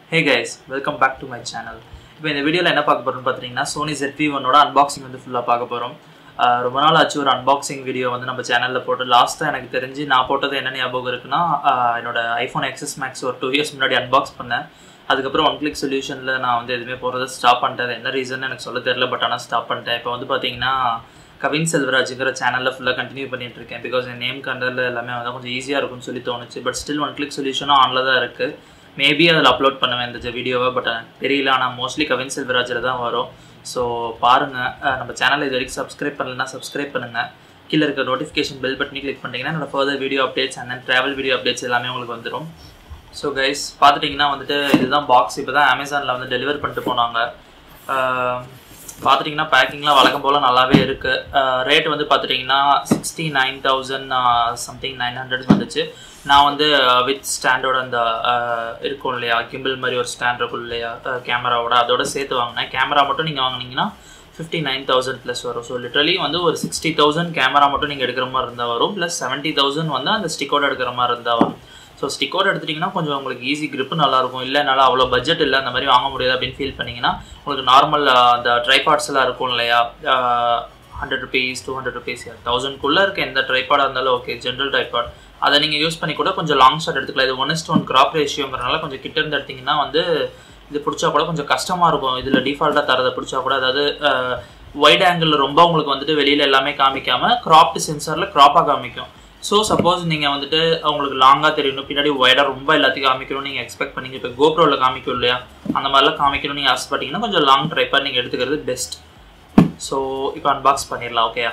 hey guys welcome back to my channel இப்போ இந்த வீடியோவில் என்ன பார்க்க போகிறோம்னு பார்த்தீங்கன்னா சோனி ZV ஒன்னோட அன்பாக்சிங் வந்து ஃபுல்லாக பார்க்க போகிறோம் ரொம்ப நாள் ஆச்சு ஒரு அன்பாக்சிங் வீடியோ வந்து நம்ம சேனலில் போட்டு லாஸ்ட்டாக எனக்கு தெரிஞ்சு நான் போட்டது என்ன ஞாபகம் இருக்குன்னா ஆஹ் என்னோட ஐஃபோன் எக்ஸஸ் மேக்ஸ் ஒரு டூ இயர்ஸ் முன்னாடி அன்பாக்ஸ் பண்ணேன் அதுக்கப்புறம் ஒன் கிளிக் சொல்யூஷனில் நான் வந்து எதுவுமே போகிறத ஸ்டாப் பண்ணிட்டேன் அது என்ன ரீசன் எனக்கு சொல்ல தெரியல பட் ஆனால் ஸ்டாப் பண்ணிட்டேன் இப்போ வந்து பார்த்தீங்கன்னா கவின் செல்வராஜுங்கிற சேனலில் ஃபுல்லாக கண்டினியூ பண்ணிட்டு இருக்கேன் பிகாஸ் என் நேம் கண்டரில் எல்லாமே வந்து கொஞ்சம் ஈஸியாக இருக்கும்னு சொல்லி தோணுச்சு பட் ஸ்டில் ஒன் கிளிக் சொல்யூஷனும் ஆனில் தான் இருக்குது மேபி அதில் அப்லோட் பண்ணுவேன் இந்த வீடியோவை பட் எனக்கு தெரியல ஆனால் மோஸ்ட்லி கவின் செல்வராஜில் தான் வரும் ஸோ பாருங்கள் நம்ம சேனலை இது வரைக்கும் சப்ஸ்கிரைப் பண்ணலைன்னா சப்ஸ்கிரைப் பண்ணுங்கள் கீழே இருக்க நோட்டிஃபிகேஷன் பெல் பட்டனி கிளிக் பண்ணிட்டீங்கன்னா என்னோட further video updates and travel video updates எல்லாமே உங்களுக்கு வந்துடும் ஸோ கைஸ் பார்த்துட்டிங்கன்னா வந்துட்டு இதுதான் பாக்ஸ் இப்போ தான் அமேசானில் வந்து டெலிவர் பண்ணிட்டு போனாங்க பார்த்துட்டிங்கன்னா பேக்கிங்லாம் வழக்கம் போல் நல்லாவே இருக்குது ரேட் வந்து பார்த்துட்டிங்கன்னா sixty nine thousand something nine hundred வந்துச்சு நான் வந்து வித் ஸ்டாண்டோட அந்த அஹ், இருக்கும் இல்லையா கிம்பிள் மாதிரி ஒரு ஸ்டாண்ட் இருக்கும் இல்லையா கேமராவோட அதோட சேர்த்து வாங்கினேன் கேமரா மட்டும் நீங்கள் வாங்குனீங்கன்னா ஃபிஃப்டி நைன் தௌசண்ட் ப்ளஸ் வரும் ஸோ லிட்டரலி வந்து ஒரு சிக்ஸ்டி தௌசண்ட் கேமரா மட்டும் நீங்கள் எடுக்கிற மாதிரி இருந்தால் வரும் ப்ளஸ் செவன்ட்டி தௌசண்ட் வந்து அந்த ஸ்டிக்கோட எடுக்கிற மாதிரி இருந்தால் வரும் ஸோ ஸ்டிக்கோட எடுத்துட்டிங்கன்னா கொஞ்சம் உங்களுக்கு ஈஸி grip நல்லாயிருக்கும் இல்லை என்னால் அவ்வளோ பட்ஜெட் இல்லை அந்த மாதிரி வாங்க முடியாது அப்படின்னு ஃபீல் பண்ணிங்கன்னா உங்களுக்கு நார்மல் அந்த ட்ரைபாட்ஸ் எல்லாம் இருக்கும் இல்லையா hundred rupees two hundred rupees தௌசண்ட்குள்ளே இருக்க எந்த ட்ரைபாடாக இருந்தாலும் ஓகே ஜென்ரல் ட்ரைபாட் அதை நீங்கள் யூஸ் பண்ணி கூட கொஞ்சம் லாங் ஷாட் எடுத்துக்கலாம் இது ஒன் இஸ்ட் ஒன் கிராப் ரேஷியோங்கிறனால கொஞ்சம் கிட்ட இருந்து எடுத்தீங்கன்னா வந்து இது பிடிச்சா கூட கொஞ்சம் கஷ்டமாக இருக்கும் இதில் டிஃபால்ட்டாக தரதை பிடிச்சா கூட அதாவது வைட் ஆங்கிள் ரொம்ப உங்களுக்கு வந்துட்டு வெளியில் எல்லாமே காமிக்காம கிராப்டு சென்சாரில் க்ராப்பாக காமிக்கும் ஸோ சப்போஸ் நீங்கள் வந்துட்டு உங்களுக்கு லாங்காக தெரியணும் பின்னாடி ஒய்டாக ரொம்ப எல்லாத்தையும் காமிக்கணும்னு நீங்கள் எக்ஸ்பெக்ட் பண்ணீங்க இப்போ கோப்ரோவில் காமிக்கும் இல்லையா அந்த மாதிரிலாம் காமிக்கணும்னு நீங்கள் ஆசைப்பட்டீங்கன்னா கொஞ்சம் லாங் ட்ரைப்பாக நீங்கள் எடுத்துக்கிறது பெஸ்ட் ஸோ இப்போ அன்பாக்ஸ் பண்ணிடலாம் ஓகேயா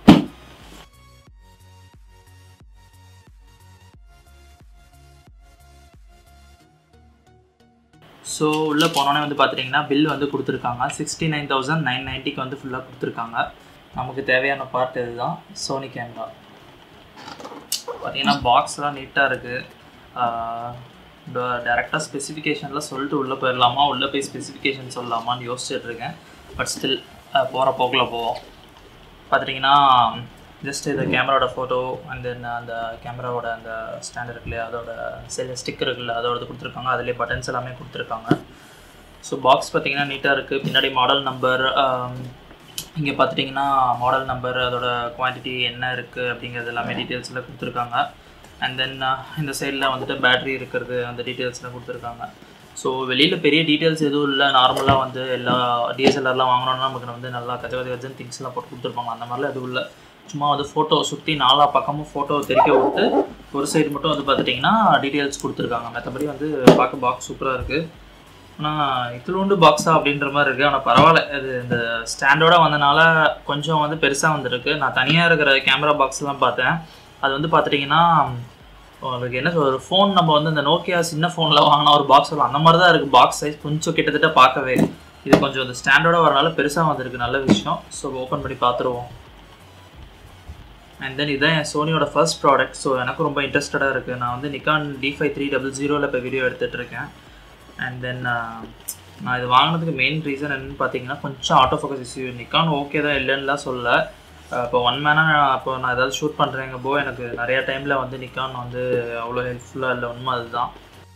ஸோ உள்ளே போனோன்னே வந்து பார்த்துட்டிங்கன்னா பில் வந்து கொடுத்துருக்காங்க சிக்ஸ்டி நைன் தௌசண்ட் நைன் நைன்ட்டிக்கு வந்து ஃபுல்லாக கொடுத்துருக்காங்க நமக்கு தேவையான பார்ட் இதுதான் சோனி கேமரா பார்த்தீங்கன்னா பாக்ஸ்லாம் நீட்டாக இருக்குது டேரெக்டாக ஸ்பெசிஃபிகேஷனில் சொல்லிட்டு உள்ளே போயிடலாமா உள்ளே போய் ஸ்பெசிஃபிகேஷன் சொல்லலாமான்னு யோசிச்சுட்டு இருக்கேன் பட் ஸ்டில் போகிற போக்கில் போவோம் பார்த்துட்டிங்கன்னா ஜஸ்ட் இந்த கேமராவோட ஃபோட்டோ அண்ட் தென் அந்த கேமராவோட அந்த ஸ்டாண்ட் இருக்கு இல்லையா அதோட செல் ஸ்டிக்கர் இருக்குல்ல அதோட கொடுத்துருக்காங்க அதிலே பட்டன்ஸ் எல்லாமே கொடுத்துருக்காங்க ஸோ பாக்ஸ் பார்த்தீங்கன்னா நீட்டாக இருக்குது பின்னாடி மாடல் நம்பர் இங்கே பார்த்துட்டிங்கன்னா மாடல் நம்பர் அதோட குவான்டிட்டி என்ன இருக்குது அப்படிங்கிறது எல்லாமே டீட்டெயில்ஸில் கொடுத்துருக்காங்க அண்ட் தென் இந்த சைடில் வந்துட்டு பேட்டரி இருக்கிறது அந்த டீட்டெயில்ஸ்லாம் கொடுத்துருக்காங்க ஸோ வெளியில் பெரிய டீட்டெயில்ஸ் எதுவும் இல்லை நார்மலாக வந்து எல்லா டிஎஸ்எல்ஆர்லாம் வாங்கினோன்னா நமக்கு வந்து நல்லா கஜ கஜ கஜன் திங்ஸ்லாம் போட்டு கொடுத்துருப்பாங்க அந்த மாதிரிலாம் எதுவும் இல்லை சும்மா வந்து ஃபோட்டோ சுற்றி நாலா பக்கமும் ஃபோட்டோ தெரிக்க விட்டு ஒரு சைடு மட்டும் வந்து பார்த்துட்டிங்கன்னா டீட்டெயில்ஸ் கொடுத்துருக்காங்க மற்றபடி வந்து பார்க்க பாக்ஸ் சூப்பராக இருக்குது ஆனால் இத்திலூண்டு பாக்ஸா அப்படின்ற மாதிரி இருக்குது ஆனால் பரவாயில்ல அது இந்த ஸ்டாண்டோட வந்தனால கொஞ்சம் வந்து பெருசாக வந்திருக்கு நான் தனியாக இருக்கிற கேமரா பாக்ஸ்லாம் பார்த்தேன் அது வந்து பார்த்துட்டிங்கன்னா உங்களுக்கு என்ன சொல்ற ஒரு ஃபோன் நம்ம வந்து இந்த நோக்கியா சின்ன ஃபோனில் வாங்கின ஒரு பாக்ஸ் வரும் அந்த மாதிரி தான் இருக்குது பாக்ஸ் சைஸ் கொஞ்சம் கிட்டத்தட்ட பார்க்கவே இது கொஞ்சம் இந்த ஸ்டாண்டோட வரனால பெருசாக வந்திருக்கு நல்ல விஷயம் ஸோ ஓப்பன் பண்ணி பார்த்துருவோம் அண்ட் தென் இதான் என் சோனியோட ஃபர்ஸ்ட் ப்ராடக்ட் ஸோ எனக்கும் ரொம்ப இன்ட்ரெஸ்டடாக இருக்குது நான் வந்து Nikon D five three double ஜீரோவில் இப்போ வீடியோ எடுத்துகிட்டு இருக்கேன் அண்ட் தென் நான் இது வாங்கினதுக்கு மெயின் ரீசன் என்னன்னு பார்த்தீங்கன்னா கொஞ்சம் auto focus issue Nikon okay தான் இல்லைன்னுலாம் சொல்ல இப்போ ஒன் மேனாக இப்போ நான் ஏதாவது ஷூட் பண்ணுறேங்க போ எனக்கு நிறையா டைமில் வந்து நிக்கான் வந்து அவ்வளோ ஹெல்ப்ஃபுல்லாக இல்லை உண்மை அதுதான்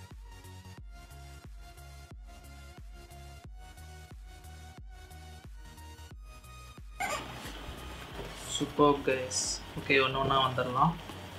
சூப்பர் கைஸ் ஓகே ஒன்று ஒன்றா வந்துடலாம்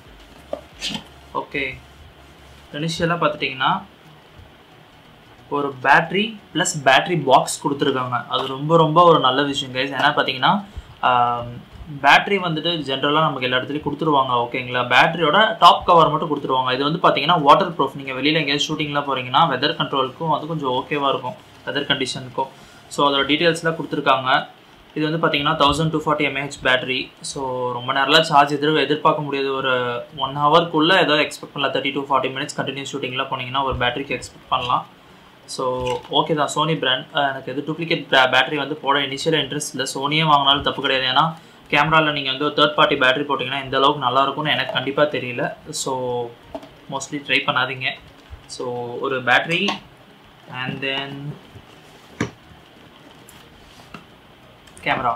ஓகே இனிஷியலாக பார்த்துட்டிங்கன்னா ஒரு பேட்ரி ப்ளஸ் பேட்ரி பாக்ஸ் கொடுத்துருக்காங்க அது ரொம்ப ரொம்ப ஒரு நல்ல விஷயம் கைஸ் ஏன்னா பார்த்தீங்கன்னா பேட்ரி வந்துட்டு ஜென்ரலாக நமக்கு எல்லா இடத்துலையும் கொடுத்துருவாங்க ஓகேங்களா பேட்டரியோட டாப் கவர் மட்டும் கொடுத்துருவாங்க இது வந்து பார்த்தீங்கன்னா வாட்டர் ப்ரூஃப் நீங்கள் வெளியில் எங்கேயாவது ஷூட்டிங்லாம் போகிறீங்கன்னா வெதர் கண்ட்ரோலுக்கும் அது கொஞ்சம் ஓகேவாக இருக்கும் வெதர் கண்டிஷனுக்கும் ஸோ அதோட டீட்டெயில்ஸ்லாம் கொடுத்துருக்காங்க இது வந்து பார்த்தீங்கன்னா thousand two forty mAh battery so ரொம்ப நேரம்லாம் சார்ஜ் எதிர் எதிர்பார்க்க முடியாது ஒரு ஒன் ஹவர்க்குள்ளே ஏதாவது எக்ஸ்பெக்ட் பண்ணலாம் thirty to forty minutes continuous ஷூட்டிங்லாம் போனீங்கன்னா ஒரு பேட்டரிக்கு எக்ஸ்பெக்ட் பண்ணலாம் ஸோ ஓகே தான் சோனி பிராண்ட் எனக்கு எது டூப்ளிகேட் பேட்டரி வந்து போட இனிஷியலாக இன்ட்ரெஸ்ட் இல்லை சோனியே வாங்கினாலும் தப்பு கிடையாது ஏன்னா கேமராவில் நீங்கள் வந்து ஒரு தேர்ட் பார்ட்டி பேட்டரி போட்டிங்கன்னா எந்த அளவுக்கு நல்லா இருக்கும்னு எனக்கு கண்டிப்பாக தெரியல ஸோ மோஸ்ட்லி ட்ரை பண்ணாதீங்க ஸோ ஒரு battery and then camera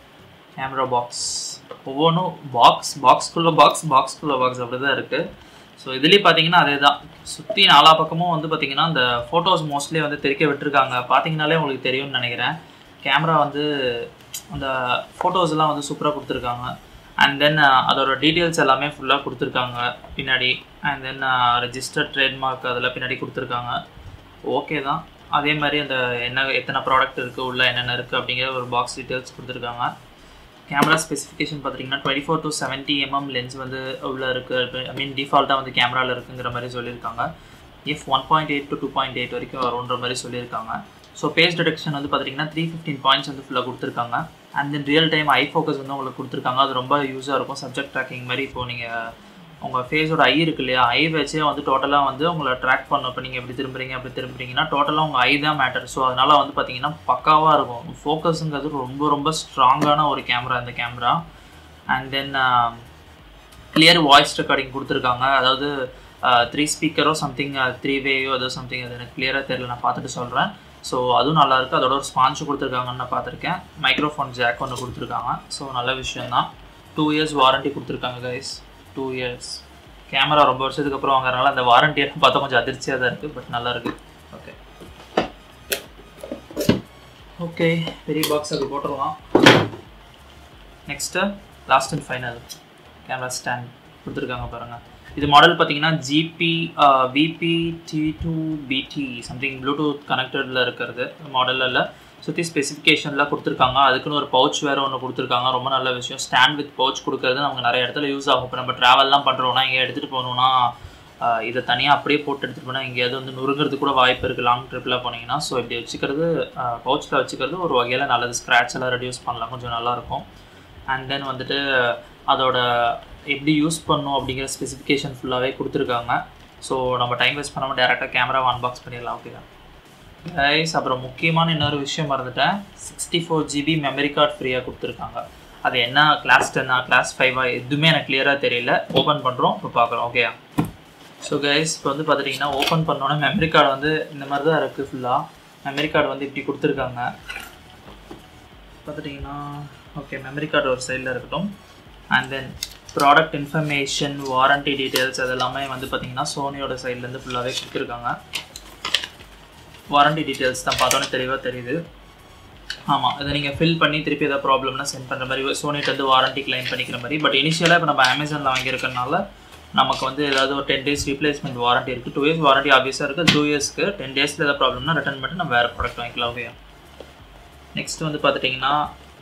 camera box ஒவ்வொன்றும் பாக்ஸ் பாக்ஸ்குள்ளே பாக்ஸ் பாக்ஸ்குள்ளே பாக்ஸ் அப்படி தான் இருக்குது ஸோ இதுலேயும் பார்த்தீங்கன்னா அதே தான் சுற்றி நாலா பக்கமும் வந்து பார்த்தீங்கன்னா அந்த ஃபோட்டோஸ் மோஸ்ட்லி வந்து தெரிக்க விட்டுருக்காங்க பார்த்தீங்கனாலே உங்களுக்கு தெரியும்னு நினைக்கிறேன் கேமரா வந்து அந்த ஃபோட்டோஸ்லாம் வந்து சூப்பராக கொடுத்துருக்காங்க அண்ட் தென் அதோட டீட்டெயில்ஸ் எல்லாமே ஃபுல்லாக கொடுத்துருக்காங்க பின்னாடி அண்ட் தென் ரெஜிஸ்டர்ட் ட்ரேட்மார்க் அதில் பின்னாடி கொடுத்துருக்காங்க ஓகே தான் அதே மாதிரி அந்த என்ன எத்தனை ப்ராடக்ட் இருக்குது உள்ள என்னென்ன இருக்குது அப்படிங்கிற ஒரு பாக்ஸ் டீட்டெயில்ஸ் கொடுத்துருக்காங்க கேமரா ஸ்பெசிஃபிகேஷன் பார்த்தீங்கன்னா twenty four to seventy mm lens வந்து உள்ளே இருக்குது ஐ மீன் டிஃபால்ட்டாக வந்து கேமராவில் இருக்குங்கிற மாதிரி சொல்லியிருக்காங்க F one point eight to two point eight வரைக்கும் வரும்ன்ற மாதிரி சொல்லியிருக்காங்க ஸோ பேஸ் டிடெக்ஷன் வந்து பார்த்தீங்கன்னா த்ரீ ஃபிஃப்டின் பாயிண்ட்ஸ் வந்து ஃபுல்லாக கொடுத்துருக்காங்க and then real time eye focus வந்து உங்களுக்கு கொடுத்துருக்காங்க அது ரொம்ப யூஸாக இருக்கும் சப்ஜெக்ட் ட்ராக்கிங் மாதிரி இப்போ நீங்கள் உங்கள் ஃபேஸோட ஐ இருக்கு இல்லையா ஐ வச்சே வந்து டோட்டலாக வந்து உங்களை ட்ராக் பண்ணும் இப்போ நீங்கள் எப்படி திரும்புறீங்க அப்படி திரும்புறீங்கன்னா டோட்டலாக உங்கள் ஐ தான் மேட்டர் ஸோ அதனால் வந்து பார்த்தீங்கன்னா பக்காவாக இருக்கும் ஃபோக்கஸுங்கிறது ரொம்ப ரொம்ப ஸ்ட்ராங்கான ஒரு கேமரா இந்த camera and then clear voice recording கொடுத்துருக்காங்க அதாவது த்ரீ ஸ்பீக்கரோ சம்திங் த்ரீ வேயோ ஏதோ சம்திங் அது எனக்கு கிளியராக தெரியல நான் பார்த்துட்டு சொல்கிறேன் ஸோ அதுவும் நல்லாயிருக்கு அதோட ஒரு ஸ்பான்ச் கொடுத்துருக்காங்கன்னு நான் பார்த்துருக்கேன் மைக்ரோஃபோன் ஜாக் ஒன்று கொடுத்துருக்காங்க ஸோ நல்ல விஷயந்தான் டூ இயர்ஸ் வாரண்ட்டி கொடுத்துருக்காங்க கைஸ் டூ இயர்ஸ் கேமரா ரொம்ப வருஷத்துக்கு அப்புறம் வாங்குறதுனால அந்த வாரண்ட்டி பார்த்தா கொஞ்சம் அதிர்ச்சியாக தான் இருக்குது பட் நல்லா இருக்குது ஓகே ஓகே பெரிய பாக்ஸ் அது போட்டுருவான் next last and final camera stand கொடுத்துருக்காங்க பாருங்கள் இது மாடல் பார்த்தீங்கன்னா GP VP T two BT something Bluetooth கனெக்டடில் இருக்கிறது மாடலில் சுற்றி ஸ்பெசிஃபிகேஷன்லாம் கொடுத்துருக்காங்க அதுக்குன்னு ஒரு பவுச் வேறு ஒன்று கொடுத்துருக்காங்க ரொம்ப நல்ல விஷயம் ஸ்டாண்ட் வித் பவுச் கொடுக்கறது நமக்கு நிறைய இடத்துல யூஸ் ஆகும் இப்போ நம்ம ட்ராவல்லாம் பண்ணுறோம்னா இங்கே எடுத்துகிட்டு போகணுன்னா இதை தனியாக அப்படியே போட்டு எடுத்துகிட்டு போனால் எங்கேயாவது வந்து நுறுங்கிறது கூட வாய்ப்பு இருக்குது லாங் ட்ரிப்பில் போனீங்கன்னா ஸோ இப்படி வச்சுக்கிறது பவுச்சில் வச்சுக்கிறது ஒரு வகையில் நல்லது ஸ்க்ராட்ச் எல்லாம் ரெடியூஸ் பண்ணலாம் கொஞ்சம் நல்லாயிருக்கும் அண்ட் தென் வந்துட்டு அதோட எப்படி யூஸ் பண்ணும் அப்படிங்கிற ஸ்பெசிஃபிகேஷன் ஃபுல்லாகவே கொடுத்துருக்காங்க ஸோ நம்ம டைம் வேஸ்ட் பண்ணாமல் டேரெக்டாக கேமரா அன்பாக்ஸ் பண்ணிடலாம் ஓகே கைஸ் அப்புறம் முக்கியமான இன்னொரு விஷயம் மறந்துட்டேன் sixty four GB memory card ஃப்ரீயாக கொடுத்துருக்காங்க அது என்ன கிளாஸ் டென்னா கிளாஸ் ஃபைவா எதுவுமே எனக்கு கிளியராக தெரியல ஓப்பன் பண்ணுறோம் இப்போ பார்க்குறோம் ஓகே ஸோ கைஸ் இப்போ வந்து பார்த்துட்டிங்கன்னா ஓப்பன் பண்ணோன்னே மெமரி கார்டு வந்து இந்த மாதிரி தான் இருக்குது ஃபுல்லாக மெமரி கார்டு வந்து இப்படி கொடுத்துருக்காங்க பார்த்துட்டிங்கன்னா ஓகே மெமரி கார்டு ஒரு சைடில் இருக்கட்டும் and then product information warranty details அதெல்லாமே வந்து பார்த்திங்கன்னா சோனியோட சைட்லேருந்து ஃபுல்லாகவே கொடுத்துருக்காங்க வாரண்டி டீட்டெயில்ஸ் தான் பார்த்தோன்னே தெளிவாக தெரியுது ஆமாம் இதை நீங்கள் ஃபில் பண்ணி திருப்பி ஏதாவது ப்ராப்ளம்னா சென்ட் பண்ணுற மாதிரி சோனிட்டு வந்து வாரண்டி கிளைம் பண்ணிக்கிற மாதிரி பட் இனிஷியலாக இப்போ நம்ம அமேசானில் வாங்கியிருக்கனால நமக்கு வந்து ஏதாவது ஒரு டென் டேஸ் ரீப்ளேஸ்மெண்ட் வாரண்டி இருக்குது டூ இயர்ஸ் வாரண்டி ஆஃபீஸாக இருக்குது டூ இயர்ஸ்க்கு டென் டேஸில் ஏதாவது ப்ராப்ளம்னா ரிட்டர்ன் பண்ணி நம்ம வேறு ப்ராடக்ட் வாங்கிக்கலாம் ஓகே நெக்ஸ்ட் வந்து பார்த்துட்டிங்கன்னா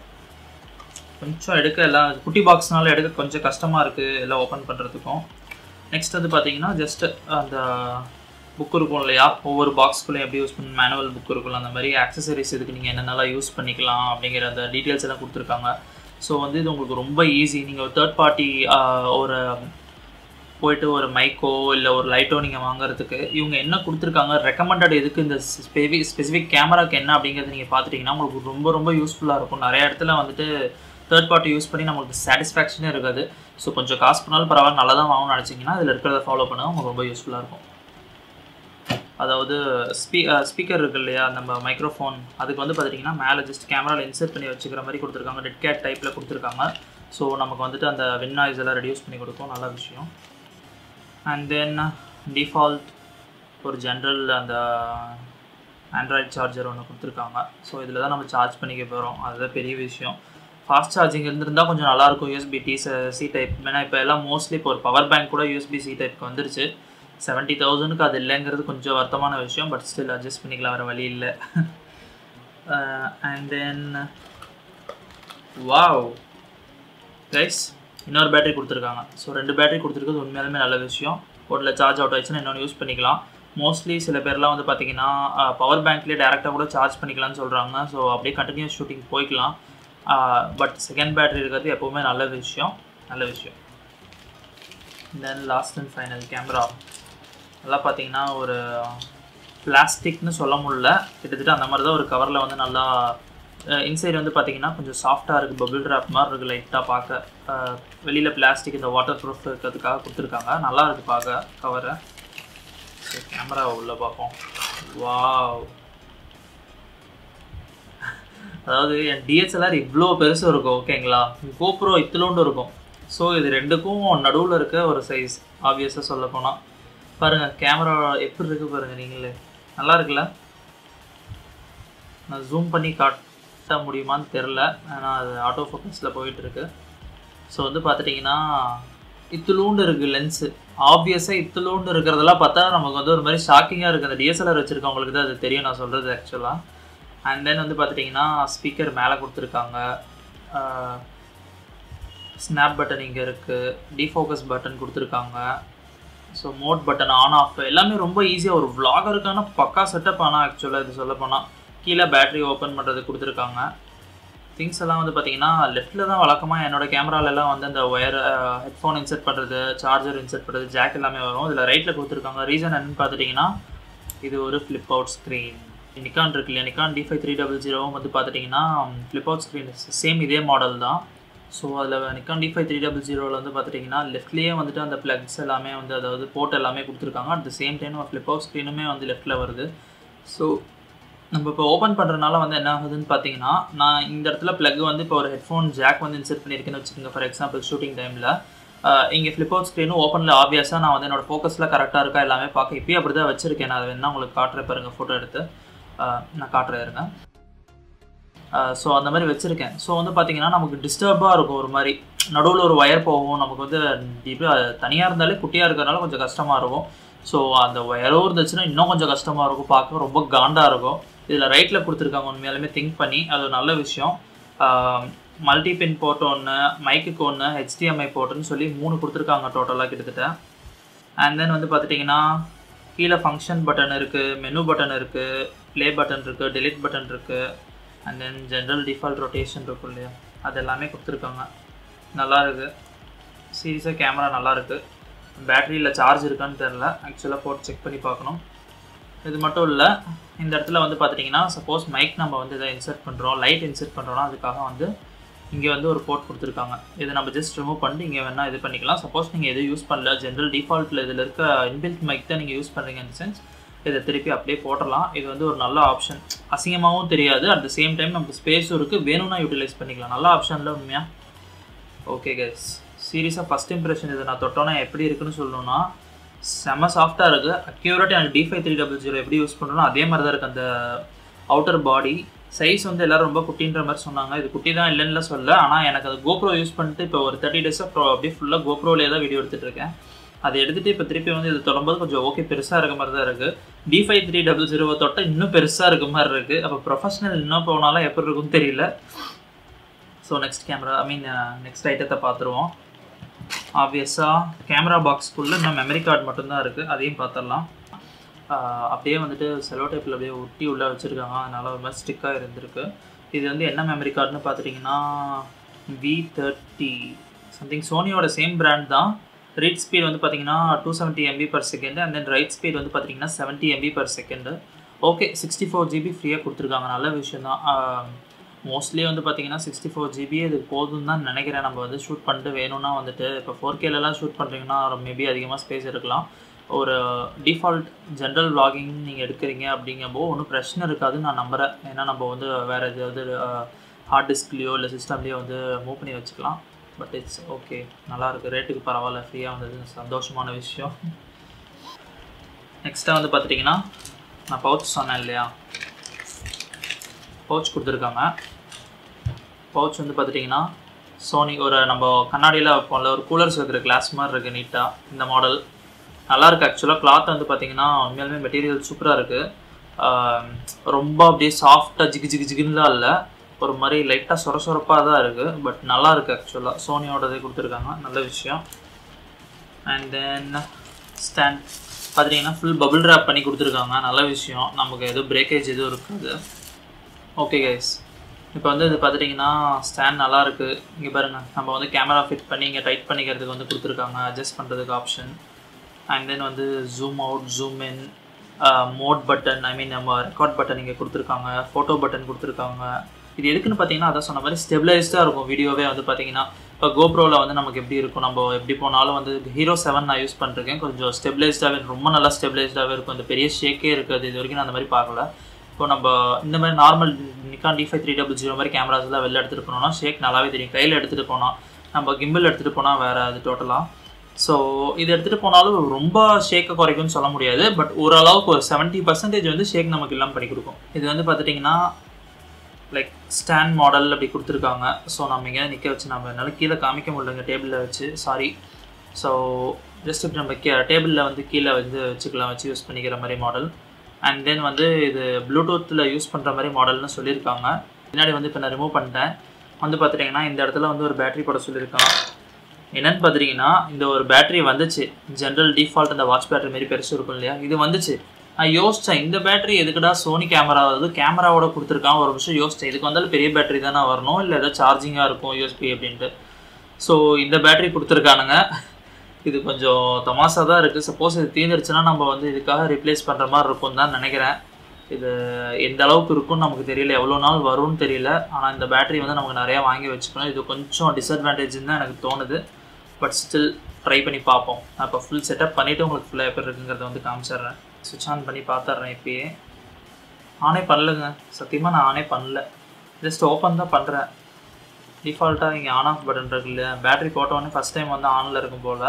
கொஞ்சம் எடுக்க எல்லாம் குட்டி பாக்ஸ்னால எடுக்க கொஞ்சம் கஷ்டமாக இருக்குது எல்லாம் ஓப்பன் பண்ணுறதுக்கும் நெக்ஸ்ட் வந்து பார்த்தீங்கன்னா ஜஸ்ட் அந்த புக் இருக்கும் இல்லையா ஒவ்வொரு பாக்ஸ்க்குள்ளேயும் எப்படி யூஸ் பண்ண மேனுவல் புக் இருக்கும்ல அந்த மாதிரி ஆக்சசரிஸ் இதுக்கு நீங்கள் என்னென்னலாம் யூஸ் பண்ணிக்கலாம் அப்படிங்கிற அந்த டீட்டெயில்ஸ் எல்லாம் கொடுத்துருக்காங்க ஸோ வந்து இது உங்களுக்கு ரொம்ப ஈஸி நீங்கள் ஒரு தேர்ட் பார்ட்டி ஒரு போயிட்டு ஒரு மைக்கோ இல்லை ஒரு லைட்டோ நீங்கள் வாங்குறதுக்கு இவங்க என்ன கொடுத்துருக்காங்க ரெக்கமெண்டட் எதுக்கு இந்த ஸ்பெவி ஸ்பெசிஃபிக் கேமராக்கு என்ன அப்படிங்கிறது நீங்கள் பார்த்துட்டிங்கன்னா உங்களுக்கு ரொம்ப ரொம்ப யூஸ்ஃபுல்லாக இருக்கும் நிறைய இடத்துல வந்துட்டு தேர்ட் பார்ட்டி யூஸ் பண்ணி நம்மளுக்கு சாட்டிஸ்ஃபேக்ஷனே இருக்காது ஸோ கொஞ்சம் காசு பண்ணாலும் பரவாயில்ல நல்லா தான் வாங்கணும்னு நினச்சிங்கன்னா இதில் இருக்கிறத ஃபாலோ பண்ணால் உங்களுக்கு ரொம்ப யூஸ்ஃபுல்லாக இருக்கும் அதாவது ஸ்பீ ஸ்பீக்கர் இருக்கு இல்லையா நம்ம மைக்ரோஃபோன் அதுக்கு வந்து பார்த்திங்கன்னா மேலே ஜஸ்ட் கேமராவில் இன்சர்ட் பண்ணி வச்சுக்கிற மாதிரி கொடுத்துருக்காங்க டெட் கேட் டைப்பில் கொடுத்துருக்காங்க ஸோ நமக்கு வந்துட்டு அந்த வின் நாய்ஸ் எல்லாம் ரெடியூஸ் பண்ணி கொடுக்கும் நல்ல விஷயம் அண்ட் தென் டிஃபால்ட் ஒரு ஜென்ரல் அந்த ஆண்ட்ராய்ட் சார்ஜர் ஒன்று கொடுத்துருக்காங்க ஸோ இதில் தான் நம்ம சார்ஜ் பண்ணிக்க போகிறோம் அதுதான் பெரிய விஷயம் ஃபாஸ்ட் சார்ஜிங் இருந்திருந்தால் கொஞ்சம் நல்லாயிருக்கும் யூஎஸ்பி டி சி டைப் ஏன்னா இப்போ எல்லாம் மோஸ்ட்லி இப்போ ஒரு பவர் பேங்க் கூட யூஎஸ்பி சி டைப்க்கு வந்துருச்சு செவன்ட்டி தௌசண்ட்க்கு அது இல்லைங்கிறது கொஞ்சம் வருத்தமான விஷயம் பட் ஸ்டில் அட்ஜஸ்ட் பண்ணிக்கலாம் வேறு வழி இல்லை அண்ட் தென் வாவ் கைஸ் இன்னொரு பேட்டரி கொடுத்துருக்காங்க ஸோ ரெண்டு பேட்டரி கொடுத்துருக்கிறது உண்மையாலுமே நல்ல விஷயம் ஒன்றில் சார்ஜ் அவுட் ஆயிடுச்சுன்னா இன்னொன்று யூஸ் பண்ணிக்கலாம் மோஸ்ட்லி சில பேர்லாம் வந்து பார்த்தீங்கன்னா பவர் பேங்க்லேயே டேரெக்டாக கூட சார்ஜ் பண்ணிக்கலாம்னு சொல்கிறாங்க ஸோ அப்படியே கண்டினியூஸ் ஷூட்டிங் போய்க்கலாம் பட் செகண்ட் பேட்டரி இருக்கிறது எப்போவுமே நல்ல விஷயம் நல்ல விஷயம் then last and final camera நல்லா பார்த்தீங்கன்னா ஒரு பிளாஸ்டிக்னு சொல்ல முடியல கிட்டத்தட்ட அந்த மாதிரி தான் ஒரு கவரில் வந்து நல்லா இன்சைடு வந்து பார்த்தீங்கன்னா கொஞ்சம் சாஃப்டாக இருக்குது பபிள் ட்ராப் மாதிரி இருக்குது லைட்டாக பார்க்க வெளியில் பிளாஸ்டிக் இந்த வாட்டர் ப்ரூஃப் இருக்கிறதுக்காக கொடுத்துருக்காங்க நல்லா இருக்குது பார்க்க கவரை ஸோ கேமரா உள்ளே பார்ப்போம் வாவ் அதாவது என் டிஎஸ்எல்ஆர் இவ்வளோ பெருசு இருக்கும் ஓகேங்களா கோப்ரோ இத்திலோண்டு இருக்கும் ஸோ இது ரெண்டுக்கும் நடுவில் இருக்க ஒரு சைஸ் ஆப்வியஸாக சொல்ல போனால் பாருங்கள் கேமரா எப்படி இருக்குது பாருங்கள் நீங்களே நல்லா இருக்குல்ல நான் ஜூம் பண்ணி காட்ட முடியுமான்னு தெரில ஆனால் அது ஆட்டோ ஃபோக்கஸில் போயிட்டுருக்கு ஸோ வந்து பார்த்துட்டிங்கன்னா இத்துளூண்டு இருக்குது லென்ஸு ஆப்வியஸாக இத்துளூண்டு இருக்கிறதெல்லாம் பார்த்தா நமக்கு வந்து ஒரு மாதிரி ஷாக்கிங்காக இருக்குது அந்த டிஎஸ்எல்ஆர் வச்சுருக்கவங்களுக்கு தான் அது தெரியும் நான் சொல்கிறது ஆக்சுவலாக அண்ட் தென் வந்து பார்த்துட்டிங்கன்னா ஸ்பீக்கர் மேலே கொடுத்துருக்காங்க ஸ்னாப் பட்டன் இங்கே இருக்குது டிஃபோக்கஸ் பட்டன் கொடுத்துருக்காங்க so mode button on off எல்லாமே ரொம்ப ஈஸியாக ஒரு vlogger-க்கான பக்கா செட்டப் ஆனால் ஆக்சுவலாக இது சொல்ல போனால் கீழே பேட்டரி ஓப்பன் பண்ணுறது கொடுத்துருக்காங்க திங்ஸ் எல்லாம் வந்து பார்த்தீங்கன்னா லெஃப்ட்டில் தான் வழக்கமாக என்னோட கேமராலெல்லாம் வந்து அந்த ஒயர் ஹெட்ஃபோன் இன்செர்ட் பண்ணுறது சார்ஜர் இன்செர்ட் பண்ணுறது ஜாக் எல்லாமே வரும் இதில் ரைட்டில் கொடுத்துருக்காங்க ரீசன் என்னன்னு பார்த்துட்டிங்கன்னா இது ஒரு ஃப்ளிப் அவுட் ஸ்க்ரீன் நிக்கான் இருக்கு இல்லையா Nikon D five three double ஜீரோவும் வந்து பார்த்துட்டிங்கன்னா ஃப்ளிப் அவுட் ஸ்க்ரீன் சேம் இதே மாடல் தான் ஸோ அதில் Nikon D five three double ஜீரோவில் வந்து பார்த்துட்டிங்கன்னா லெஃப்ட்லேயே வந்துட்டு அந்த ப்ளக்ஸ் எல்லாமே வந்து அதாவது போர்ட் எல்லாமே கொடுத்துருக்காங்க at the same time flip out ஸ்க்ரீனுமே வந்து லெஃப்ட்டில் வருது ஸோ நம்ம இப்போ ஓப்பன் பண்ணுறதுனால வந்து என்ன ஆகுதுன்னு பார்த்தீங்கன்னா நான் இந்த இடத்துல ப்ளக் வந்து இப்போ ஒரு ஹெட்ஃபோன் ஜாக் வந்து இன்செர்ட் பண்ணியிருக்கேன்னு வச்சுக்கோங்க ஃபார் எக்ஸாம்பிள் ஷூட்டிங் டைமில் இங்கே ஃப்ளிப் அவுட் ஸ்க்ரீனும் ஓப்பனில் ஆப்வியஸாக நான் வந்து என்னோட ஃபோக்கஸில் கரெக்டாக இருக்கா எல்லாமே பார்க்க இப்போயே அப்படி தான் வச்சுருக்கேன் நான் அதை வேணா உங்களுக்கு காட்டுறேன் பாருங்கள் ஃபோட்டோ எடுத்து ஆஹ் நான் காட்டுறேன் இருங்க ஸோ அந்த மாதிரி வச்சுருக்கேன் ஸோ வந்து பார்த்தீங்கன்னா நமக்கு டிஸ்டர்பாக இருக்கும் ஒரு மாதிரி நடுவில் ஒரு ஒயர் போகும் நமக்கு வந்து இப்படி தனியாக இருந்தாலே குட்டியாக இருக்கிறதுனால கொஞ்சம் கஷ்டமாக இருக்கும் ஸோ அந்த ஒயரும் இருந்துச்சுன்னா இன்னும் கொஞ்சம் கஷ்டமாக இருக்கும் பார்க்க ரொம்ப காண்டாக இருக்கும் இதில் ரைட்டில் கொடுத்துருக்காங்க உண்மையாலுமே திங்க் பண்ணி அது ஒரு நல்ல விஷயம் மல்டி பின் போர்ட் ஒன்று மைக்குக்கு ஒன்று ஹெச்டிஎம்ஐ போர்ட்டுன்னு சொல்லி மூணு கொடுத்துருக்காங்க டோட்டலாக கிட்டத்தட்ட அண்ட் தென் வந்து பார்த்துட்டிங்கன்னா கீழே ஃபங்க்ஷன் பட்டன் இருக்குது மெனு பட்டன் இருக்குது ப்ளே பட்டன் இருக்குது delete பட்டன் இருக்குது and then general default rotation இருக்கும் இல்லையா அது எல்லாமே கொடுத்துருக்காங்க நல்லா இருக்குது சீரியஸாக கேமரா நல்லா இருக்குது பேட்டரியில் சார்ஜ் இருக்கான்னு தெரில ஆக்சுவலாக போட்டு செக் பண்ணி பார்க்கணும் இது மட்டும் இல்லை இந்த இடத்துல வந்து பார்த்துட்டிங்கன்னா சப்போஸ் மைக் நம்ம வந்து இதை இன்சர்ட் பண்ணுறோம் லைட் இன்சர்ட் பண்ணுறோம்னா அதுக்காக வந்து இங்கே வந்து ஒரு போர்ட் கொடுத்துருக்காங்க இதை நம்ம ஜஸ்ட் ரிமூவ் பண்ணிட்டு இங்கே வேணால் இது பண்ணிக்கலாம் சப்போஸ் நீங்கள் எதுவும் யூஸ் பண்ணல ஜென்ரல் டிஃபால்ட்டில் இதில் இருக்க இன்பில்ட் மைக் தான் நீங்கள் யூஸ் பண்ணுறீங்க இந்த சென்ஸ் இதை திருப்பி அப்படியே போட்டுடலாம் இது வந்து ஒரு நல்ல ஆப்ஷன் அசிங்கமாகவும் தெரியாது அட் த சேம் டைம் நமக்கு ஸ்பேஸும் இருக்குது வேணும்னா யூட்டிலைஸ் பண்ணிக்கலாம் நல்ல ஆப்ஷனில் உண்மையாக ஓகே கைஸ் சீரியஸாக ஃபஸ்ட் இம்ப்ரெஷன் இதை நான் தொட்டோன்னா எப்படி இருக்குன்னு சொல்லணும்னா செம்ம சாஃப்டாக இருக்குது அக்யூரேட் எனக்கு D five three double zero எப்படி யூஸ் பண்ணணும் அதே மாதிரி தான் இருக்குது அந்த அவுட்டர் பாடி சைஸ் வந்து எல்லோரும் ரொம்ப குட்டின்ற மாதிரி சொன்னாங்க இது குட்டி தான் இல்லைன்னு சொல்ல ஆனால் எனக்கு அது கோப்ரோ யூஸ் பண்ணிட்டு இப்போ ஒரு தேர்ட்டி டேஸாக ப்ரோ அப்படியே ஃபுல்லாக கோப்ரோலேயே தான் வீடியோ எடுத்துகிட்டு இருக்கேன் அதை எடுத்துகிட்டு இப்போ திருப்பி வந்து இது தொடும்போது கொஞ்சம் ஓகே பெருசாக இருக்க மாதிரி தான் இருக்குது டி ஃபைவ் த்ரீ டபுள் ஜீரோவை தொட்ட இன்னும் பெருசாக இருக்க மாதிரி இருக்குது அப்போ ப்ரொஃபஷனல் இன்னும் போனாலும் எப்படி இருக்குன்னு தெரியல so next camera I mean next ஐட்டத்தை பார்த்துருவோம் ஆப்வியஸாக கேமரா பாக்ஸ்க்குள்ளே இன்னும் மெமரி கார்டு மட்டும்தான் இருக்குது அதையும் பார்த்துடலாம் ஆஹ் அப்படியே வந்துட்டு செலோ டைப்பில் அப்படியே ஒட்டி உள்ளே வச்சுருக்காங்க அதனால ஒரு மாதிரி ஸ்டிக்காக இருந்திருக்கு இது வந்து என்ன மெமரி கார்டுன்னு பார்த்துட்டிங்கன்னா வி தேர்ட்டி சம்திங் சோனியோட சேம் பிராண்ட் தான் ரீட் ஸ்பீட் வந்து பார்த்தீங்கன்னா two seventy MB per second and then write speed வந்து பார்த்தீங்கன்னா seventy MB per second okay sixty four GB ஃப்ரீயாக கொடுத்துருக்காங்க நல்ல விஷயம் தான் மோஸ்ட்லி வந்து பார்த்தீங்கன்னா சிக்ஸ்டி ஃபோர் ஜிபி இது போதும் தான் நினைக்கிறேன் நம்ம வந்து ஷூட் பண்ணிட்டு வேணும்னா வந்துட்டு இப்போ ஃபோர் கேலலாம் ஷூட் பண்ணுறீங்கன்னா மேபி அதிகமாக ஸ்பேஸ் இருக்கலாம் ஒரு டிஃபால்ட் ஜென்ரல் vlogging நீங்கள் எடுக்கிறீங்க அப்படிங்கும்போது ஒன்றும் பிரச்சனை இருக்காதுன்னு நான் நம்புகிறேன் ஏன்னா நம்ம வந்து வேறு எதாவது ஹார்ட் டிஸ்க்லேயோ இல்லை சிஸ்டம்லேயோ வந்து மூவ் பண்ணி வச்சுக்கலாம் பட் இட்ஸ் ஓகே நல்லாயிருக்கு ரேட்டுக்கு பரவாயில்ல ஃப்ரீயாக வந்தது சந்தோஷமான விஷயம் நெக்ஸ்ட்டாக வந்து பார்த்துட்டிங்கன்னா நான் பவுச் சொன்னேன் இல்லையா பவுச் கொடுத்துருக்காங்க பவுச் வந்து பார்த்துட்டிங்கன்னா சோனி ஒரு நம்ம கண்ணாடியில் வைப்போம்ல ஒரு கூலர்ஸ் வைக்கிற கிளாஸ் மாதிரி இருக்குது நீட்டாக இந்த மாடல் நல்லா இருக்கு ஆக்சுவலாக கிளாத் வந்து பார்த்தீங்கன்னா உண்மையாலுமே மெட்டீரியல் சூப்பராக இருக்குது ரொம்ப அப்படியே சாஃப்டாக ஜிகு ஜிகு ஜிகுன்னுலாம் இல்லை ஒரு மாதிரி லைட்டாக சொர சொரப்பாக தான் இருக்குது பட் நல்லா இருக்குது ஆக்சுவலாக சோனியோடதே கொடுத்துருக்காங்க நல்ல விஷயம் அண்ட் தென் ஸ்டாண்ட் பார்த்தீங்கன்னா ஃபுல் பபிள் ரேப் பண்ணி கொடுத்துருக்காங்க நல்ல விஷயம் நமக்கு எதுவும் பிரேக்கேஜ் எதுவும் இருக்காது ஓகே கைஸ் இப்போ வந்து இது பார்த்துட்டிங்கன்னா ஸ்டாண்ட் நல்லா இருக்குது இங்கே பாருங்கள் நம்ம வந்து கேமரா ஃபிட் பண்ணி இங்கே டைட் பண்ணிக்கிறதுக்கு வந்து கொடுத்துருக்காங்க அட்ஜஸ்ட் பண்ணுறதுக்கு ஆப்ஷன் அண்ட் தென் வந்து zoom out zoom in mode button I mean நம்ம ரெக்கார்ட் பட்டன் இங்கே கொடுத்துருக்காங்க ஃபோட்டோ பட்டன் கொடுத்துருக்காங்க இது எதுக்குன்னு பார்த்தீங்கன்னா அதான் சொன்ன மாதிரி ஸ்டெபிளைஸ்டாக இருக்கும் வீடியோவே வந்து பார்த்தீங்கன்னா இப்போ கோப்ரோவில் வந்து நமக்கு எப்படி இருக்கும் நம்ம எப்படி போனாலும் வந்து ஹீரோ செவன் நான் யூஸ் பண்ணிருக்கேன் கொஞ்சம் ஸ்டெபிளைஸ்டாகவே ரொம்ப நல்லா ஸ்டெபிளைஸ்டாகவே இருக்கும் இந்த பெரிய ஷேக்கே இருக்காது இது வரைக்கும் நான் அந்த மாதிரி பார்க்கல இப்போ நம்ம இந்த மாதிரி normal Nikon D five three double zero மாதிரி கேமராஸ்லாம் வெளில எடுத்துகிட்டு போனோம்னா ஷேக் நல்லாவே தெரியும் கையில் எடுத்துகிட்டு போனால் நம்ம கிம்பிள் எடுத்துகிட்டு போனால் வேறு அது டோட்டலாக ஸோ இது எடுத்துகிட்டு போனாலும் ரொம்ப ஷேக்கை குறைக்கும்னு சொல்ல முடியாது பட் ஓரளவுக்கு ஒரு செவன்ட்டி பர்சன்டேஜ் வந்து ஷேக் நமக்கு இல்லாமல் பண்ணி கொடுக்கும் இது வந்து பார்த்துட்டிங்கன்னா லைக் ஸ்டாண்ட் மாடல் அப்படி கொடுத்துருக்காங்க ஸோ நம்ம எங்கேயாவது நிற்க வச்சு நம்ம என்னால் கீழே காமிக்க முடியலங்க டேபிளில் வச்சு சாரி ஸோ ஜஸ்ட் இப்படி நம்ம கே டேபிளில் வந்து கீழே வந்து வச்சுக்கலாம் வச்சு யூஸ் பண்ணிக்கிற மாதிரி மாடல் அண்ட் தென் வந்து இது ப்ளூடூத்தில் யூஸ் பண்ணுற மாதிரி மாடல்னு சொல்லியிருக்காங்க பின்னாடி வந்து இப்போ நான் ரிமூவ் பண்ணிட்டேன் வந்து பார்த்துட்டிங்கன்னா இந்த இடத்துல வந்து ஒரு பேட்டரி போட சொல்லியிருக்கான் என்னன்னு பார்த்துட்டிங்கன்னா இந்த ஒரு பேட்டரி வந்துச்சு ஜென்ரல் டிஃபால்ட் அந்த வாட்ச் பேட்டரி மாரி பெருசு இருக்கும் இல்லையா இது வந்துச்சு நான் யோசித்தேன் இந்த பேட்டரி எதுக்குடா சோனி கேமரா அதாவது கேமராவோட கொடுத்துருக்கான் ஒரு விஷயம் யோசித்தேன் இதுக்கு வந்தாலும் பெரிய பேட்டரி தானே வரணும் இல்லை ஏதாவது சார்ஜிங்காக இருக்கும் யூஎஸ்பி அப்படின்ட்டு ஸோ இந்த பேட்டரி கொடுத்துருக்கானுங்க இது கொஞ்சம் தமாசா தான் இருக்குது சப்போஸ் இது தீர்ந்துருச்சுன்னா நம்ம வந்து இதுக்காக ரிப்ளேஸ் பண்ணுற மாதிரி இருக்கும் தான் நினைக்கிறேன் இது எந்த அளவுக்கு இருக்கும்னு நமக்கு தெரியல எவ்வளோ நாள் வரும்னு தெரியல ஆனால் இந்த பேட்டரி வந்து நமக்கு நிறையா வாங்கி வச்சுக்கணும் இது கொஞ்சம் டிஸ்அட்வான்டேஜ்னு தான் எனக்கு தோணுது பட் ஸ்டில் ட்ரை பண்ணி பார்ப்போம் நான் இப்போ ஃபுல் செட்டப் பண்ணிவிட்டு உங்களுக்கு ஃபுல்லாக எப்படி இருக்குங்கிறத வந்து காமிச்சிடுறேன் சுவிட்ச் ஆன் பண்ணி பார்த்துட்றேன் இப்பயே ஆனே பண்ணலங்க சத்தியமாக நான் ஆனே பண்ணல ஜஸ்ட் ஓப்பன் தான் பண்ணுறேன் டிஃபால்ட்டாக இங்கே ஆன் ஆஃப் பட்டன் இருக்கு இல்லையா பேட்டரி போட்டோன்னே ஃபஸ்ட் டைம் வந்து ஆனில் இருக்கும் போல்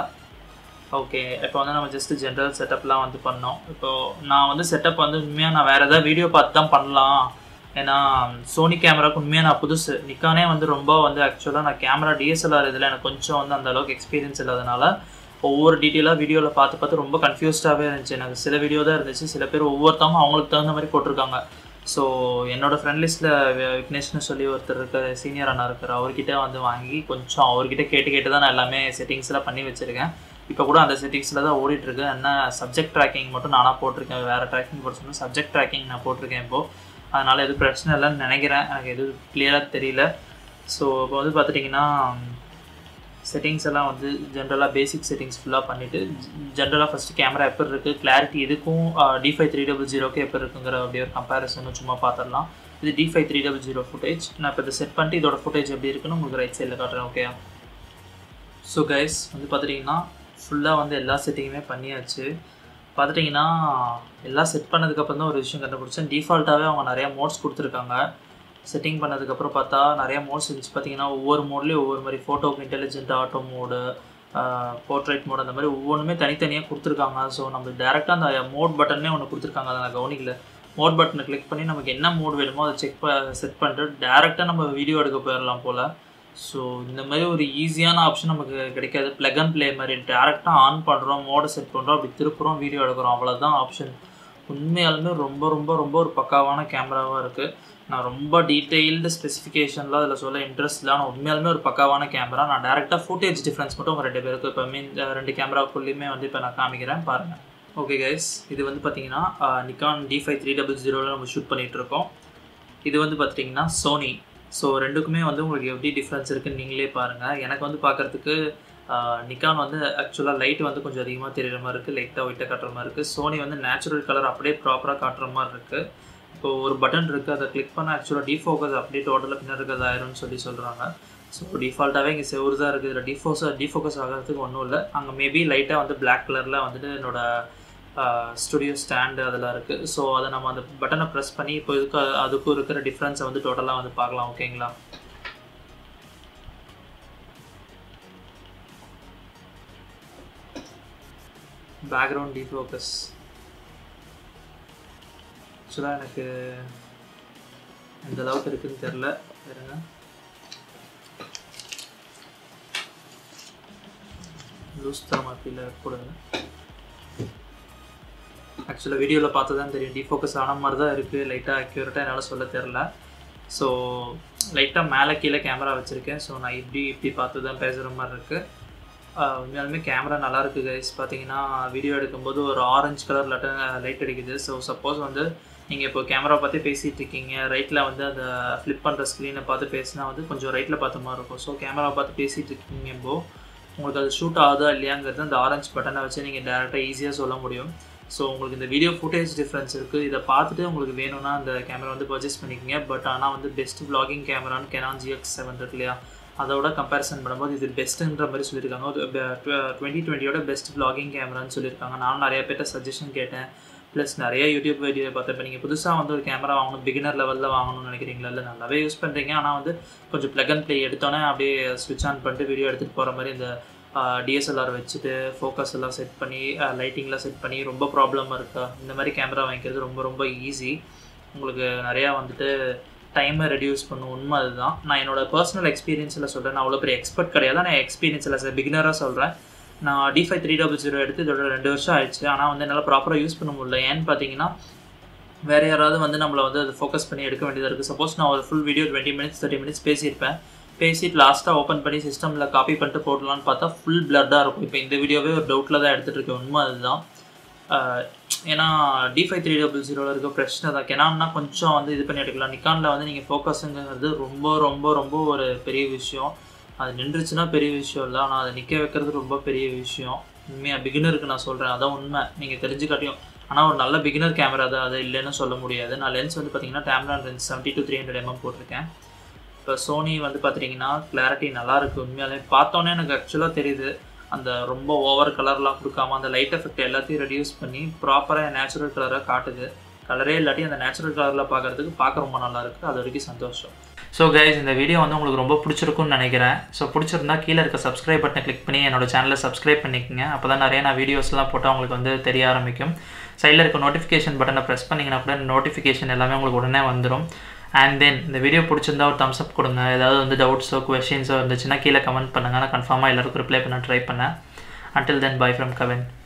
ஓகே இப்போ வந்து நம்ம ஜஸ்ட் ஜென்ரல் செட்டப்லாம் வந்து பண்ணோம் இப்போது நான் வந்து செட்டப் வந்து உண்மையாக நான் வேறு ஏதாவது வீடியோ பார்த்து தான் பண்ணலாம் ஏன்னா சோனி கேமராவுக்கு உண்மையாக நான் புதுசு நிக்கானே வந்து ரொம்ப வந்து ஆக்சுவலாக நான் கேமரா டிஎஸ்எல்ஆர் இதில் எனக்கு கொஞ்சம் வந்து அந்த அளவுக்கு எக்ஸ்பீரியன்ஸ் இல்லாதனால ஒவ்வொரு டீட்டெயிலாக வீடியோவில் பார்த்து பார்த்து ரொம்ப கன்ஃபியூஸ்டாகவே இருந்துச்சு எனக்கு சில வீடியோ தான் இருந்துச்சு சில பேர் ஒவ்வொருத்தவங்க அவங்களுக்கு தகுந்த மாதிரி போட்டிருக்காங்க ஸோ என்னோடய ஃப்ரெண்ட் லிஸ்ட்டில் விக்னேஷ்னு சொல்லி ஒருத்தர் இருக்கார் சீனியர் அண்ணா இருக்கார் அவர்கிட்ட வந்து வாங்கி கொஞ்சம் அவர்கிட்ட கேட்டு கேட்டு தான் நான் எல்லாமே செட்டிங்ஸ்லாம் பண்ணி வச்சுருக்கேன் இப்போ கூட அந்த செட்டிங்ஸில் தான் ஓடிட்டுருக்கு என்ன சப்ஜெக்ட் ட்ராக்கிங் மட்டும் நானாக போட்டிருக்கேன் வேறு ட்ராக்கிங் போட சொன்னால் சப்ஜெக்ட் ட்ராக்கிங் நான் போட்டிருக்கேன் இப்போது அதனால் எதுவும் பிரச்சனை இல்லைன்னு நினைக்கிறேன் எனக்கு எதுவும் கிளியராக தெரியல ஸோ இப்போ வந்து பார்த்துட்டிங்கன்னா செட்டிங்ஸ் எல்லாம் வந்து ஜென்ரலாக பேசிக் செட்டிங்ஸ் ஃபுல்லாக பண்ணிவிட்டு ஜென்ரலாக ஃபஸ்ட்டு கேமரா எப்படி இருக்குது கிளாரிட்டி இதுக்கும் டி ஃபைவ் த்ரீ டபுள் ஜீரோக்கு எப்படி இருக்குங்கிற அப்படியே ஒரு கம்பேரிசனும் சும்மா பார்த்துடலாம் இது D five three double zero footage நான் இப்போ இதை செட் பண்ணிட்டு இதோட ஃபுட்டேஜ் எப்படி இருக்குன்னு உங்களுக்கு ரைட் சைடில் காட்டுறேன் ஓகே ஸோ கைஸ் வந்து பார்த்துட்டிங்கன்னா ஃபுல்லாக வந்து எல்லா செட்டிங்குமே பண்ணியாச்சு பார்த்துட்டிங்கன்னா எல்லாம் செட் பண்ணதுக்கப்புறம் தான் ஒரு விஷயம் கண்டுபிடிச்சேன் டிஃபால்ட்டாகவே அவங்க நிறையா மோட்ஸ் கொடுத்துருக்காங்க செட்டிங் பண்ணதுக்கப்புறம் பார்த்தா நிறைய மோட்ஸ் இருந்துச்சு பார்த்தீங்கன்னா ஒவ்வொரு மோட்லேயும் ஒவ்வொரு மாதிரி ஃபோட்டோக்கு intelligent auto mode portrait mode அந்த மாதிரி ஒவ்வொன்றுமே தனித்தனியாக கொடுத்துருக்காங்க ஸோ நம்ம டேரெக்டாக அந்த மோட் பட்டனே ஒன்று கொடுத்துருக்காங்க அதை நான் கவனிக்கல மோட் பட்டனை கிளிக் பண்ணி நமக்கு என்ன மோட் வேணுமோ அதை செக் ப செட் பண்ணிட்டு டேரெக்டாக நம்ம வீடியோ எடுக்க போயிடலாம் போல் ஸோ இந்த மாதிரி ஒரு ஈஸியான ஆப்ஷன் நமக்கு கிடைக்காது ப்ளக் அண்ட் ப்ளே மாதிரி டேரெக்டாக ஆன் பண்ணுறோம் மோடை செட் பண்ணுறோம் அப்படி திருப்புறோம் வீடியோ எடுக்கிறோம் அவ்வளோதான் ஆப்ஷன் உண்மையாலுமே ரொம்ப ரொம்ப ரொம்ப ஒரு பக்காவான கேமராவாக இருக்குது நான் ரொம்ப டீட்டெயில்டு ஸ்பெசிஃபிகேஷன்லாம் அதில் சொல்ல இன்ட்ரெஸ்ட் இல்லை ஆனால் உண்மையாலுமே ஒரு பக்காவான கேமரா நான் டேரெக்டாக ஃபுட்டேஜ் டிஃப்ரென்ஸ் மட்டும் உங்கள் ரெண்டு பேருக்கு இப்போ மீன் ரெண்டு கேமராக்குள்ளேயுமே வந்து இப்போ நான் காமிக்கிறேன் பாருங்கள் ஓகே கைஸ் இது வந்து பார்த்தீங்கன்னா Nikon D five three double ஜீரோவில் நம்ம ஷூட் பண்ணிகிட்ருக்கோம் இது வந்து பார்த்திங்கன்னா சோனி ஸோ ரெண்டுக்குமே வந்து உங்களுக்கு எப்படி டிஃப்ரென்ஸ் இருக்குன்னு நீங்களே பாருங்கள் எனக்கு வந்து பார்க்குறதுக்கு நிக்கான் வந்து ஆக்சுவலாக லைட் வந்து கொஞ்சம் அதிகமாக தெரியுற மாதிரி இருக்குது லைட்டாக ஒயிட்டாக காட்டுற மாதிரி இருக்குது சோனி வந்து நேச்சுரல் கலர் அப்படியே ப்ராப்பராக காட்டுற மாதிரி இருக்குது இப்போ ஒரு பட்டன் இருக்குது அதை கிளிக் பண்ண ஆக்சுவலாக டிஃபோக்கஸ் அப்படியே டோட்டலாக பின்னாடி இருக்கிறது ஆயிரும்னு சொல்லி சொல்கிறாங்க ஸோ டிஃபால்ட்டாகவே இங்கே செவரு தான் இருக்குது இதில் டிஃபோஸ் டிஃபோக்கஸ் ஆகிறதுக்கு ஒன்றும் இல்லை அங்கே மேபி லைட்டாக வந்து பிளாக் கலரில் வந்துட்டு என்னோட ஸ்டுடியோ ஸ்டாண்டு அதெல்லாம் இருக்குது ஸோ அதை நம்ம அந்த பட்டனை ப்ரெஸ் பண்ணி இப்போ இதுக்கு அதுக்கும் இருக்கிற டிஃப்ரென்ஸை வந்து டோட்டலாக வந்து பார்க்கலாம் ஓகேங்களா பேக்ரவுண்ட் டிஃபோக்கஸ் ஆக்சுவலாக எனக்கு எந்த அளவுக்கு இருக்குதுன்னு தெரில பாருங்க லூஸ் தரமா ஃபீல் கூடாது ஆக்சுவலாக வீடியோவில் பார்த்து தான் தெரியும் டிஃபோக்கஸ் ஆன மாதிரி தான் இருக்குது லைட்டாக அக்யூரேட்டாக என்னால் சொல்ல தெரில ஸோ லைட்டாக மேலே கீழே கேமரா வச்சுருக்கேன் ஸோ நான் இப்படி இப்படி பார்த்து தான் பேசுகிற மாதிரி இருக்குது உண்மையாலுமே கேமரா நல்லா இருக்குது கைஸ் பார்த்தீங்கன்னா வீடியோ எடுக்கும்போது ஒரு ஆரஞ்சு கலர் லட்ட லைட் அடிக்குது ஸோ சப்போஸ் வந்து நீங்கள் இப்போ கேமரா பார்த்து பேசிகிட்டு இருக்கீங்க ரைட்டில் வந்து அந்த ஃப்ளிப் பண்ணுற ஸ்க்ரீனை பார்த்து பேசினா வந்து கொஞ்சம் ரைட்டில் பார்த்த மாதிரி இருக்கும் ஸோ கேமரா பார்த்து பேசிகிட்டு இருக்கீங்க இப்போ உங்களுக்கு அது ஷூட் ஆகுதா இல்லையாங்கிறது அந்த ஆரஞ்சு பட்டனை வச்சு நீங்கள் டேரெக்டாக ஈஸியாக சொல்ல முடியும் ஸோ உங்களுக்கு இந்த வீடியோ ஃபுட்டேஜ் டிஃப்ரென்ஸ் இருக்குது இதை பார்த்துட்டு உங்களுக்கு வேணும்னா அந்த கேமரா வந்து பர்ச்சேஸ் பண்ணிக்கோங்க பட் ஆனால் வந்து பெஸ்ட் vlogging கேமரான்னு கெனான் ஜிஎக்ஸ் செவன் இருக்கு இல்லையா அதோட கம்பேரிசன் பண்ணும்போது இது பெஸ்ட்டுன்ற மாதிரி சொல்லியிருக்காங்க டுவெண்ட்டி டுவெண்ட்டியோட பெஸ்ட் vlogging கேமரான்னு சொல்லியிருக்காங்க நானும் நிறைய பேர்ட்ட சஜஷன் கேட்டேன் ப்ளஸ் நிறைய யூடியூப் வீடியோ பார்த்தேன் இப்போ நீங்கள் புதுசாக வந்து ஒரு கேமரா வாங்கணும் பிகினர் லெவலில் வாங்கணும்னு நினைக்கிறீங்களா இல்லை நல்லாவே யூஸ் பண்ணுறீங்க ஆனால் வந்து கொஞ்சம் ப்ளக் அண்ட் ப்ளே எடுத்தோன்னே அப்படியே ஸ்விட்ச் ஆன் பண்ணிட்டு வீடியோ எடுத்துகிட்டு போகிற மாதிரி இந்த டிஎஸ்எல்ஆர் வச்சுட்டு ஃபோக்கஸ் எல்லாம் செட் பண்ணி லைட்டிங்லாம் செட் பண்ணி ரொம்ப ப்ராப்ளமாக இருக்கா இந்த மாதிரி கேமரா வாங்கிக்கிறது ரொம்ப ரொம்ப ஈஸி உங்களுக்கு நிறையா வந்துட்டு டைமை ரெடியூஸ் பண்ணும் உண்மை அதுதான் நான் என்னோட பர்சனல் எக்ஸ்பீரியன்ஸில் சொல்கிறேன் நான் அவ்வளோ பெரிய எக்ஸ்பர்ட் கிடையாது நான் எக்ஸ்பீரியன்ஸில் சார் பிகினராக சொல்கிறேன் நான் D five three double zero எடுத்து இதோட ரெண்டு வருஷம் ஆயிடுச்சு ஆனால் வந்து என்னால் ப்ராப்பராக யூஸ் பண்ண முடியல ஏன்னு பார்த்தீங்கன்னா வேறு யாராவது வந்து நம்மளை வந்து அதை ஃபோக்கஸ் பண்ணி எடுக்க வேண்டியதாக இருக்குது சப்போஸ் நான் ஒரு full video twenty minutes thirty minutes பேசியிருப்பேன் பேசிட்டு லாஸ்ட்டாக ஓப்பன் பண்ணி சிஸ்டமில் காப்பி பண்ணிட்டு போடலான்னு பார்த்தா ஃபுல் பிளட்டாக இருக்கும் இப்போ இந்த வீடியோவே ஒரு டவுட்டில் தான் எடுத்துகிட்டு இருக்கேன் உண்மை அதுதான் ஏன்னா டி ஃபைவ் த்ரீ டபுள் ஜீரோவில் இருக்க பிரச்சனை தான் கெனான்னா கொஞ்சம் வந்து இது பண்ணி எடுக்கலாம் நிக்கானில் வந்து நீங்கள் ஃபோக்கஸுங்கிறது ரொம்ப ரொம்ப ரொம்ப ஒரு பெரிய விஷயம் அது நின்றுச்சுன்னா பெரிய விஷயம் இல்லை ஆனால் அதை நிற்க வைக்கிறது ரொம்ப பெரிய விஷயம் உண்மையாக பிகினருக்கு நான் சொல்கிறேன் அதான் உண்மை நீங்கள் தெரிஞ்சுக்காட்டியும் ஆனால் ஒரு நல்ல பிகினர் கேமரா தான் அது இல்லைன்னு சொல்ல முடியாது நான் லென்ஸ் வந்து பார்த்தீங்கன்னா Tamron lens seventy to three hundred mm போட்டிருக்கேன் இப்போ சோனி வந்து பார்த்துட்டிங்கன்னா கிளாரிட்டி நல்லாயிருக்கு உண்மையாலே பார்த்தோன்னே எனக்கு ஆக்சுவலாக தெரியுது அந்த ரொம்ப ஓவர் கலர்லாம் கொடுக்காம அந்த லைட் எஃபெக்ட் எல்லாத்தையும் ரெடியூஸ் பண்ணி ப்ராப்பராக நேச்சுரல் கலராக காட்டுது கலரே இல்லாட்டி அந்த நேச்சுரல் கலரில் பார்க்குறதுக்கு பார்க்க ரொம்ப நல்லா இருக்குது அது வரைக்கும் சந்தோஷம் ஸோ கைஸ் இந்த வீடியோ வந்து உங்களுக்கு ரொம்ப பிடிச்சிருக்கும்னு நினைக்கிறேன் ஸோ பிடிச்சிருந்தா கீழே இருக்க சப்ஸ்கிரைப் பட்டனை கிளிக் பண்ணி என்னோட சேனலை சப்ஸ்கிரைப் பண்ணிக்கோங்க அப்போ தான் நிறைய நான் வீடியோஸ்லாம் போட்டால் உங்களுக்கு வந்து தெரிய ஆரம்பிக்கும் சைடில் இருக்க நோட்டிஃபிகேஷன் பட்டனை ப்ரெஸ் பண்ணிங்கன்னா கூட நோட்டிஃபிகேஷன் எல்லாமே உங்களுக்கு உடனே வந்துடும் அண்ட் தென் இந்த வீடியோ பிடிச்சிருந்தா ஒரு தம்ஸ் அப் கொடுங்க ஏதாவது வந்து டவுட்ஸோ கொஷின்ஸோ இருந்துச்சுன்னா கீழே கமெண்ட் பண்ணுங்கள் நான் கன்ஃபார்மாக எல்லாருக்கும் ரிப்ளை பண்ண ட்ரை பண்ணேன் until then bye from Kavin